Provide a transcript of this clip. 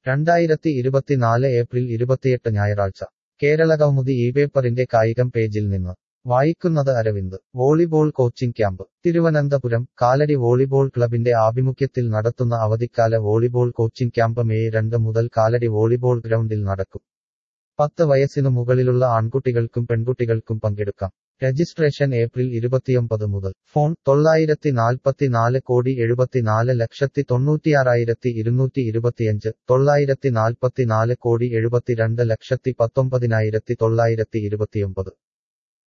രണ്ടായിരത്തി ഇരുപത്തിനാല് ഏപ്രിൽ ഇരുപത്തിയെട്ട് ഞായറാഴ്ച കേരള കൗമുദി ഈ പേപ്പറിന്റെ കായികം പേജിൽ നിന്ന് വായിക്കുന്നത് Aravind volleyball coaching camp Thiruvananthapuram Kaladi volleyball ക്ലബിന്റെ ആഭിമുഖ്യത്തിൽ നടത്തുന്ന അവധിക്കാല വോളിബോൾ കോച്ചിംഗ് ക്യാമ്പ് മെയ് രണ്ട് മുതൽ കാലടി വോളിബോൾ ഗ്രൗണ്ടിൽ നടക്കും പത്ത് വയസ്സിനു മുകളിലുള്ള ആൺകുട്ടികൾക്കും പെൺകുട്ടികൾക്കും പങ്കെടുക്കാം രജിസ്ട്രേഷൻ ഏപ്രിൽ ഇരുപത്തിയൊമ്പത് മുതൽ ഫോൺ തൊള്ളായിരത്തി നാൽപ്പത്തിനാല് കോടി എഴുപത്തിനാല് ലക്ഷത്തി തൊണ്ണൂറ്റിയാറായിരത്തി ഇരുന്നൂറ്റി ഇരുപത്തിയഞ്ച് തൊള്ളായിരത്തി നാൽപ്പത്തിനാല് കോടി എഴുപത്തിരണ്ട് ലക്ഷത്തി പത്തൊമ്പതിനായിരത്തി തൊള്ളായിരത്തി ഇരുപത്തിയൊമ്പത്